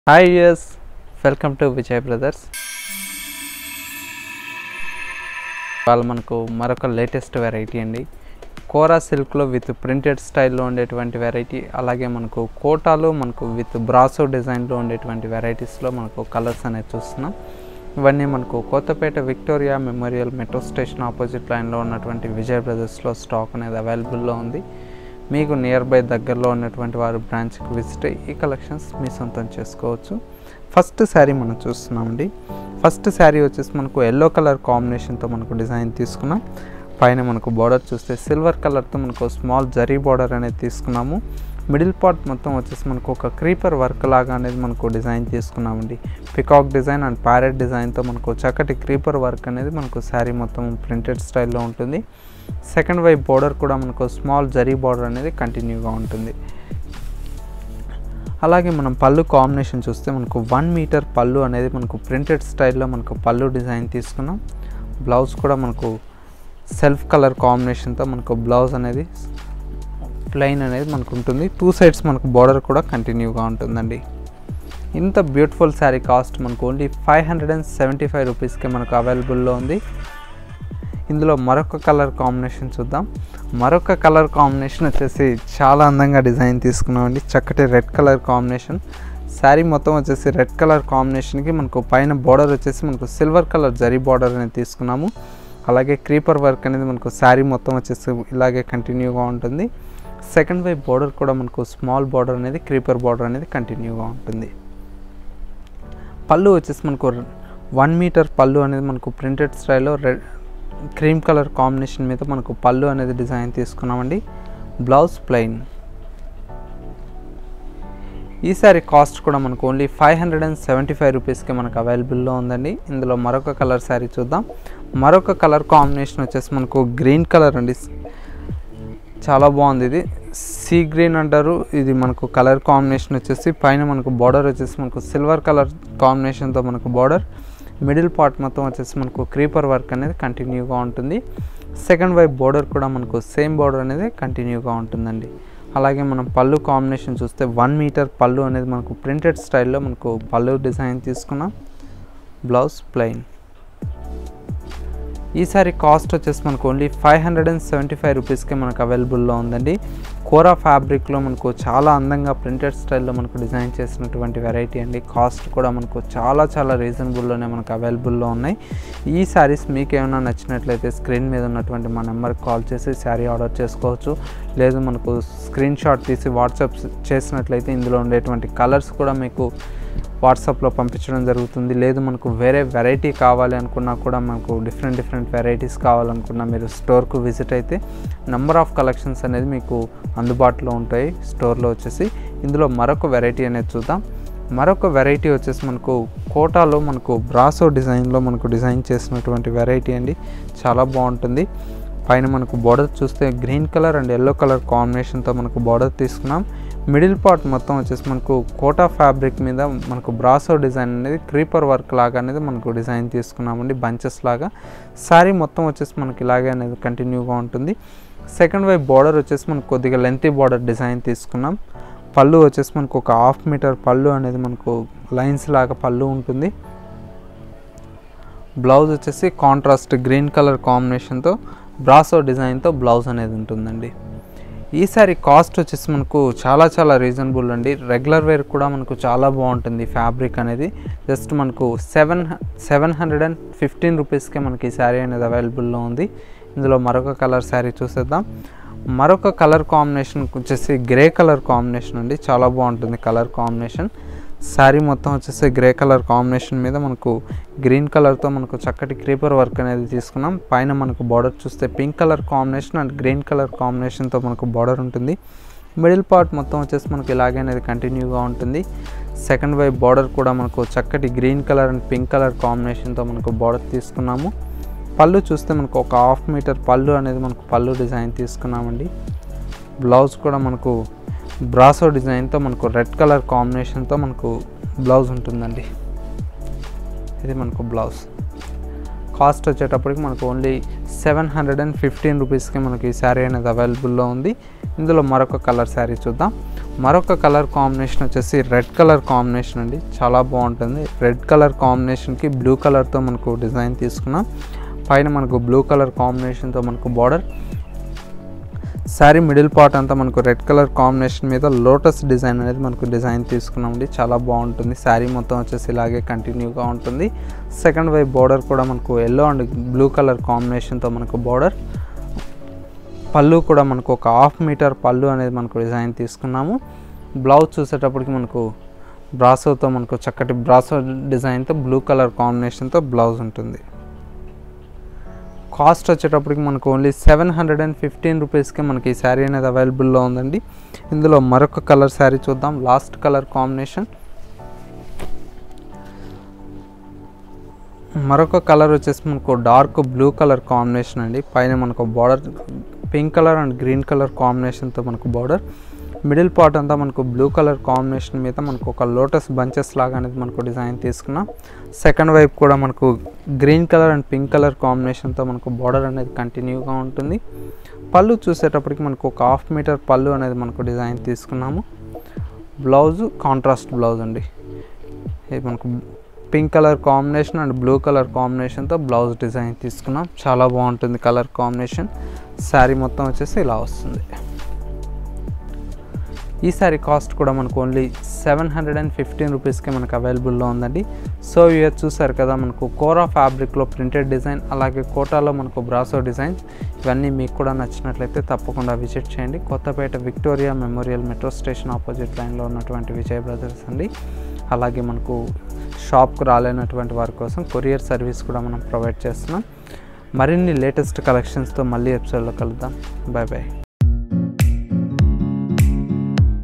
hi యూఎస్ welcome to Vijay brothers వాళ్ళు మనకు మరొక లేటెస్ట్ వెరైటీ అండి కోరా సిల్క్లో విత్ ప్రింటెడ్ స్టైల్లో ఉండేటువంటి వెరైటీ అలాగే మనకు కోటాలో మనకు విత్ బ్రాసో డిజైన్లో ఉండేటువంటి వెరైటీస్లో మనకు కలర్స్ అనేది చూస్తున్నాం ఇవన్నీ మనకు Kothapeta Victoria memorial metro station opposite లైన్లో ఉన్నటువంటి విజయ్ బ్రదర్స్లో స్టాక్ అనేది అవైలబుల్లో ఉంది మీకు నియర్ బై దగ్గరలో ఉన్నటువంటి వారు బ్రాంచ్కి విజిట్ అయ్యి ఈ కలెక్షన్స్ మీ సొంతం చేసుకోవచ్చు ఫస్ట్ శారీ మనం చూస్తున్నామండి ఫస్ట్ శారీ వచ్చేసి మనకు ఎల్లో కలర్ కాంబినేషన్తో మనకు డిజైన్ తీసుకున్నాం పైన మనకు బార్డర్ చూస్తే సిల్వర్ కలర్తో మనకు స్మాల్ జరీ బార్డర్ అనేది తీసుకున్నాము మిడిల్ పార్ట్ మొత్తం వచ్చేసి మనకు ఒక క్రీపర్ వర్క్ లాగా అనేది మనకు డిజైన్ తీసుకున్నామండి పికాక్ డిజైన్ అండ్ ప్యారెట్ డిజైన్తో మనకు చక్కటి క్రీపర్ వర్క్ అనేది మనకు శారీ మొత్తం ప్రింటెడ్ స్టైల్లో ఉంటుంది సెకండ్ వైపు బార్డర్ కూడా మనకు స్మాల్ జరీ బార్డర్ అనేది కంటిన్యూగా ఉంటుంది అలాగే మనం పళ్ళు కాంబినేషన్ చూస్తే మనకు వన్ మీటర్ పళ్ళు అనేది మనకు ప్రింటెడ్ స్టైల్లో మనకు పళ్ళు డిజైన్ తీసుకున్నాం బ్లౌజ్ కూడా మనకు సెల్ఫ్ కలర్ కాంబినేషన్తో మనకు బ్లౌజ్ అనేది ప్లెయిన్ అనేది మనకు ఉంటుంది టూ సైడ్స్ మనకు బార్డర్ కూడా కంటిన్యూగా ఉంటుందండి ఇంత బ్యూటిఫుల్ శారీ కాస్ట్ మనకు only five hundred and seventy five రూపీస్కి మనకు అవైలబుల్లో ఉంది ఇందులో మరొక కలర్ కాంబినేషన్ చూద్దాం మరొక కలర్ కాంబినేషన్ వచ్చేసి చాలా అందంగా డిజైన్ తీసుకున్నామండి చక్కటి రెడ్ కలర్ కాంబినేషన్ శారీ మొత్తం వచ్చేసి రెడ్ కలర్ కాంబినేషన్కి మనకు పైన బార్డర్ వచ్చేసి మనకు సిల్వర్ కలర్ జరీ బార్డర్ అనేది తీసుకున్నాము అలాగే క్రీపర్ వర్క్ అనేది మనకు శారీ మొత్తం వచ్చేసి ఇలాగే కంటిన్యూగా ఉంటుంది సెకండ్ వైపు బార్డర్ కూడా మనకు స్మాల్ బార్డర్ అనేది క్రీపర్ బార్డర్ అనేది కంటిన్యూగా ఉంటుంది పళ్ళు వచ్చేసి మనకు వన్ మీటర్ పళ్ళు అనేది మనకు ప్రింటెడ్ స్టైల్లో రెడ్ క్రీమ్ కలర్ కాంబినేషన్ మీద మనకు పళ్ళు అనేది డిజైన్ తీసుకున్నామండి బ్లౌజ్ ప్లెయిన్ ఈ సారీ కాస్ట్ కూడా మనకు only five hundred and seventy five రూపీస్కి మనకు అవైలబుల్లో ఉందండి ఇందులో మరొక కలర్ శారీ చూద్దాం మరొక కలర్ కాంబినేషన్ వచ్చేసి మనకు గ్రీన్ కలర్ అండి చాలా బాగుంది ఇది సీ గ్రీన్ అంటారు ఇది మనకు కలర్ కాంబినేషన్ వచ్చేసి పైన మనకు బార్డర్ వచ్చేసి మనకు సిల్వర్ కలర్ కాంబినేషన్తో మనకు బార్డర్ మిడిల్ పార్ట్ మొత్తం వచ్చేసి మనకు క్రీపర్ వర్క్ అనేది కంటిన్యూగా ఉంటుంది సెకండ్ వైపు బార్డర్ కూడా మనకు సేమ్ బార్డర్ అనేది కంటిన్యూగా ఉంటుందండి అలాగే మనం పళ్ళు కాంబినేషన్ చూస్తే వన్ మీటర్ పళ్ళు అనేది మనకు ప్రింటెడ్ స్టైల్లో మనకు పళ్ళు డిజైన్ తీసుకున్నాం బ్లౌజ్ ప్లెయిన్ ఈసారి కాస్ట్ వచ్చేసి మనకు only five hundred and seventy five రూపీస్కి మనకు అవైలబుల్లో ఉందండి కోరా ఫ్యాబ్రిక్లో మనకు చాలా అందంగా ప్రింటెడ్ స్టైల్లో మనకు డిజైన్ చేసినటువంటి వెరైటీ అండి కాస్ట్ కూడా మనకు చాలా చాలా రీజనబుల్లోనే మనకు అవైలబుల్లో ఉన్నాయి ఈ శారీస్ మీకు ఏమైనా నచ్చినట్లయితే స్క్రీన్ మీద ఉన్నటువంటి మా నెంబర్కి కాల్ చేసి శారీ ఆర్డర్ చేసుకోవచ్చు లేదు మనకు స్క్రీన్ షాట్ తీసి వాట్సాప్ చేసినట్లయితే ఇందులో ఉండేటువంటి కలర్స్ కూడా మీకు వాట్సాప్లో పంపించడం జరుగుతుంది లేదు మనకు వేరే వెరైటీ కావాలి అనుకున్నా కూడా మనకు డిఫరెంట్ డిఫరెంట్ వెరైటీస్ కావాలనుకున్నా మీరు స్టోర్కు విజిట్ అయితే నెంబర్ ఆఫ్ కలెక్షన్స్ అనేది మీకు అందుబాటులో ఉంటాయి స్టోర్లో వచ్చేసి ఇందులో మరొక వెరైటీ అనేది చూద్దాం మరొక వెరైటీ వచ్చేసి మనకు కోటాలో మనకు బ్రాసో డిజైన్లో మనకు డిజైన్ చేసినటువంటి వెరైటీ అండి చాలా బాగుంటుంది పైన మనకు బార్డర్ చూస్తే green colour and yellow colour కాంబినేషన్తో మనకు బార్డర్ తీసుకున్నాం మిడిల్ పార్ట్ మొత్తం వచ్చేసి మనకు కోటా ఫ్యాబ్రిక్ మీద మనకు బ్రాసో డిజైన్ అనేది క్రీపర్ వర్క్ లాగా అనేది మనకు డిజైన్ తీసుకున్నామండి బంచెస్ లాగా శారీ మొత్తం వచ్చేసి మనకి ఇలాగే అనేది కంటిన్యూగా ఉంటుంది సెకండ్ వైపు బార్డర్ వచ్చేసి మనకు కొద్దిగా లెంతీ బార్డర్ డిజైన్ తీసుకున్నాం పళ్ళు వచ్చేసి మనకు ఒక హాఫ్ మీటర్ పళ్ళు అనేది మనకు లైన్స్ లాగా పళ్ళు ఉంటుంది బ్లౌజ్ వచ్చేసి కాంట్రాస్ట్ గ్రీన్ కలర్ కాంబినేషన్తో బ్రాసో డిజైన్తో బ్లౌజ్ అనేది ఉంటుందండి ఈ సారీ కాస్ట్ వచ్చేసి మనకు చాలా చాలా రీజనబుల్ అండి రెగ్యులర్ వేర్ కూడా మనకు చాలా బాగుంటుంది ఫ్యాబ్రిక్ అనేది జస్ట్ మనకు seven seven hundred and fifteen రూపీస్కే మనకి ఈ శారీ అనేది అవైలబుల్లో ఉంది ఇందులో మరొక కలర్ శారీ చూసేద్దాం మరొక కలర్ కాంబినేషన్ వచ్చేసి గ్రే కలర్ కాంబినేషన్ అండి చాలా బాగుంటుంది కలర్ కాంబినేషన్ శారీ మొత్తం వచ్చేసి గ్రే కలర్ కాంబినేషన్ మీద మనకు గ్రీన్ కలర్తో మనకు చక్కటి క్రీపర్ వర్క్ అనేది తీసుకున్నాం పైన మనకు బార్డర్ చూస్తే pink colour combination and green colour కాంబినేషన్తో మనకు బార్డర్ ఉంటుంది మిడిల్ పార్ట్ మొత్తం వచ్చేసి మనకు ఇలాగే అనేది కంటిన్యూగా ఉంటుంది సెకండ్ వైపు బార్డర్ కూడా మనకు చక్కటి green colour and pink colour కాంబినేషన్తో మనకు బార్డర్ తీసుకున్నాము పళ్ళు చూస్తే మనకు ఒక హాఫ్ మీటర్ పళ్ళు అనేది మనకు పళ్ళు డిజైన్ తీసుకున్నామండి బ్లౌజ్ కూడా మనకు బ్రాసో డిజైన్తో మనకు రెడ్ కలర్ కాంబినేషన్తో మనకు బ్లౌజ్ ఉంటుందండి ఇది మనకు బ్లౌజ్ కాస్ట్ వచ్చేటప్పటికి మనకు only seven hundred and fifteen రూపీస్కి మనకి ఈ శారీ అనేది అవైలబుల్లో ఉంది ఇందులో మరొక కలర్ శారీ చూద్దాం మరొక కలర్ కాంబినేషన్ వచ్చేసి రెడ్ కలర్ కాంబినేషన్ అండి చాలా బాగుంటుంది రెడ్ కలర్ కాంబినేషన్కి బ్లూ కలర్తో మనకు డిజైన్ తీసుకున్నాం పైన మనకు బ్లూ కలర్ కాంబినేషన్తో మనకు బార్డర్ శారీ మిడిల్ పార్ట్ అంతా మనకు రెడ్ కలర్ కాంబినేషన్ మీద లోటస్ డిజైన్ అనేది మనకు డిజైన్ తీసుకున్నామండి చాలా బాగుంటుంది శారీ మొత్తం వచ్చేసి ఇలాగే కంటిన్యూగా ఉంటుంది సెకండ్ వైపు బార్డర్ కూడా మనకు ఎల్లో అండ్ బ్లూ కలర్ కాంబినేషన్తో మనకు బార్డర్ పళ్ళు కూడా మనకు ఒక హాఫ్ మీటర్ పళ్ళు అనేది మనకు డిజైన్ తీసుకున్నాము బ్లౌజ్ చూసేటప్పటికి మనకు బ్రాసోతో మనకు చక్కటి బ్రాసో డిజైన్తో బ్లూ కలర్ కాంబినేషన్తో బ్లౌజ్ ఉంటుంది కాస్ట్ వచ్చేటప్పటికి మనకు only seven hundred and fifteen రూపీస్కి మనకి ఈ శారీ అనేది అవైలబుల్లో ఉందండి ఇందులో మరొక కలర్ శారీ చూద్దాం లాస్ట్ కలర్ కాంబినేషన్ మరొక కలర్ వచ్చేసి మనకు డార్క్ బ్లూ కలర్ కాంబినేషన్ అండి పైన మనకు border pink colour and green colour కాంబినేషన్తో మనకు బార్డర్ మిడిల్ పార్ట్ అంతా మనకు బ్లూ కలర్ కాంబినేషన్ మీద మనకు ఒక లోటస్ బంచెస్ లాగా అనేది మనకు డిజైన్ తీసుకున్నాం సెకండ్ వైపు కూడా మనకు green colour and pink colour కాంబినేషన్తో మనకు బార్డర్ అనేది కంటిన్యూగా ఉంటుంది పళ్ళు చూసేటప్పటికి మనకు ఒక హాఫ్ మీటర్ పళ్ళు అనేది మనకు డిజైన్ తీసుకున్నాము బ్లౌజ్ కాంట్రాస్ట్ బ్లౌజ్ అండి ఇది మనకు pink colour combination and blue colour కాంబినేషన్తో బ్లౌజ్ డిజైన్ తీసుకున్నాం చాలా బాగుంటుంది కలర్ కాంబినేషన్ శారీ మొత్తం వచ్చేసి ఇలా వస్తుంది ఈ శారీ కాస్ట్ కూడా మనకు only seven hundred and fifteen రూపీస్కి మనకు అవైలబుల్లో ఉందండి సో ఇయర్ చూసారు కదా మనకు కోరా ఫ్యాబ్రిక్లో ప్రింటెడ్ డిజైన్ అలాగే కోటాలో మనకు బ్రాసో డిజైన్ ఇవన్నీ మీకు కూడా నచ్చినట్లయితే తప్పకుండా విజిట్ చేయండి Kothapet Victoria memorial metro station opposite లైన్లో ఉన్నటువంటి విజయ్ బ్రదర్స్ అండి అలాగే మనకు షాప్కు రాలేనటువంటి వారి కోసం కొరియర్ సర్వీస్ కూడా మనం ప్రొవైడ్ చేస్తున్నాం మరిన్ని లేటెస్ట్ కలెక్షన్స్తో మళ్ళీ ఎపిసోడ్లో కలుద్దాం బాయ్ బాయ్